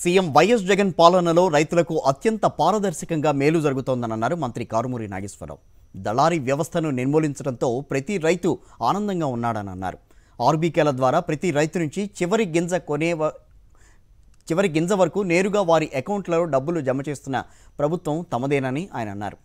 CM YS Jagan పాలనలో రైతులకు అత్యంత పారదర్శకంగా మేలు జరుగుతోందని అన్నారు మంత్రి కారుమూరి నాగేశ్వరరావు దళారీ వ్యవస్థను నిర్మూలించడంతో ప్రతి రైతు ఆనందంగా ఉన్నాడని అన్నారు ఆర్బీకేల ద్వారా ప్రతి రైతు నుంచి చివరి గింజ కొనే వ- చివరి గింజ వరకు నేరుగా వారి అకౌంట్లలో డబ్బులు జమ చేస్తున్న ప్రభుత్వం తమదేనని ఆయన అన్నారు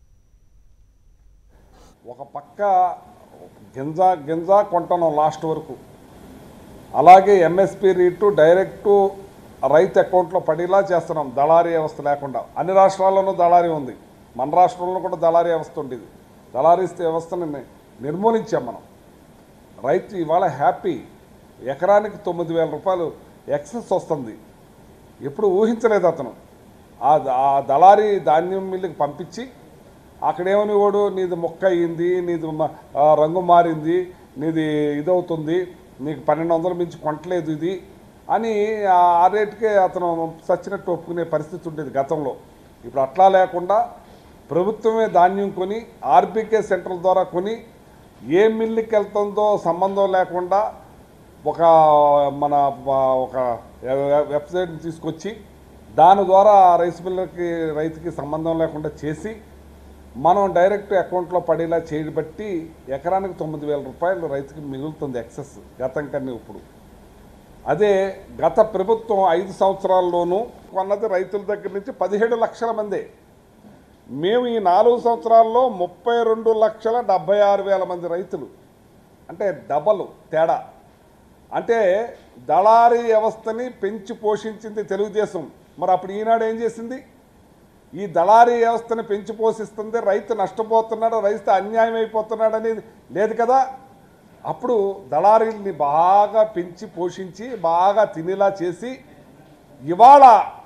ఒక పక్క గింజ గింజ కొంటాను లాస్ట్ వరకు అలాగే ఎంఎస్పి రేటు డైరెక్టు రైతు అకౌంట్లో పడేలా చేస్తున్నాం దళారీ వ్యవస్థ లేకుండా అన్ని రాష్ట్రాల్లోనూ దళారీ ఉంది మన రాష్ట్రంలో కూడా దళారీ వ్యవస్థ ఉండేది దళారీ వ్యవస్థని ని- నిర్మూలించాం మనం రైతు ఇవాళ హ్యాపీ ఎకరానికి తొమ్మిది వేల రూపాయలు ఎక్సెస్ వస్తుంది ఎప్పుడు ఊహించలేదు అతను ఆ ద- ఆ దళారీ ధాన్యం మిల్లుకి పంపించి అక్కడేమని వాడు నీది మొక్క అయ్యింది నీది మ- ఆ, రంగు మారింది నీది ఇదవుతుంది నీకు పన్నెండు వందలు మించి కొనట్లేదు ఇది అని ఆ ఆ రేటుకే అతను సచ్చినట్టు ఒప్పుకునే పరిస్థితి ఉండేది గతంలో ఇప్పుడు అట్లా లేకుండా ప్రభుత్వమే ధాన్యం కొని ఆర్బీకే సెంటర్ల ద్వారా కొని ఏ మిల్లుకి వెళ్తుందో సంబంధం లేకుండా ఒక మన వ- ఒక వె- వెబ్సైట్ని తీసుకొచ్చి దాని ద్వారా ఆ రైస్ మిల్లర్కి రైతుకి సంబంధం లేకుండా చేసి మనం డైరెక్ట్ అకౌంట్లో పడేలా చేయబట్టి ఎకరానికి తొమ్మిది వేల రూపాయలు రైతుకి మిగులుతుంది ఎక్సెస్ గతం కన్నా ఇప్పుడు అదే గత ప్రభుత్వం ఐదు సంవత్సరాల్లోనూ కొన్నది రైతుల దగ్గర నుంచి పదిహేడు లక్షల మందే మేము ఈ నాలుగు సంవత్సరాల్లో ముప్పై రెండు లక్షల డెబ్బై ఆరు వేల మంది రైతులు అంటే డబల్ తేడా అంటే దళారీ వ్యవస్థని పెంచి పోషించింది తెలుగుదేశం మరి అప్పుడు ఈనాడు ఏం చేసింది ఈ దళారీ వ్యవస్థని పెంచి పోషిస్తుంది రైతు నష్టపోతున్నాడు రైతు అన్యాయం అయిపోతున్నాడు అనేది లేదు కదా అప్పుడు దళారీల్ని బాగా పెంచి పోషించి బాగా తినేలా చేసి ఇవాళ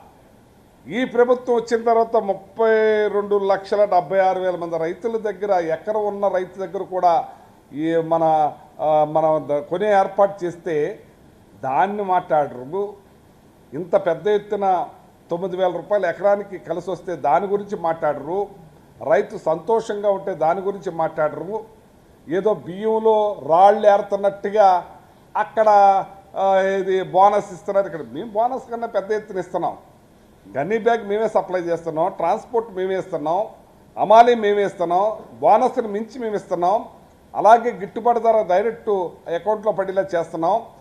ఈ ప్రభుత్వం వచ్చిన తర్వాత ముప్పై రెండు లక్షల డెబ్బై ఆరు వేల మంది రైతుల దగ్గర ఎకరం ఉన్న రైతు దగ్గర కూడా ఈ మన ఆ, మనం ద- కొనే ఏర్పాటు చేస్తే దాన్ని మాట్లాడరు ఇంత పెద్ద ఎత్తున తొమ్మిది వేల రూపాయలు ఎకరానికి కలిసి వస్తే దాని గురించి మాట్లాడరు రైతు సంతోషంగా ఉంటే దాని గురించి మాట్లాడరు ఏదో బియ్యంలో రాళ్ళు ఏరుతున్నట్టుగా అక్కడ ఆ, ఇది బోనస్ ఇస్తున్నారు ఇక్కడ మేము బోనస్ కన్నా పెద్ద ఎత్తున ఇస్తున్నాం గన్నీ బ్యాగ్ మేమే సప్లై చేస్తున్నాం ట్రాన్స్పోర్ట్ మేమే ఇస్తున్నాం అమాలి మేమే ఇస్తున్నాం బోనస్ని మించి మేము ఇస్తున్నాం అలాగే గిట్టుబాటు ధర డైరెక్ట్ అకౌంట్లో పడేలా చేస్తున్నాం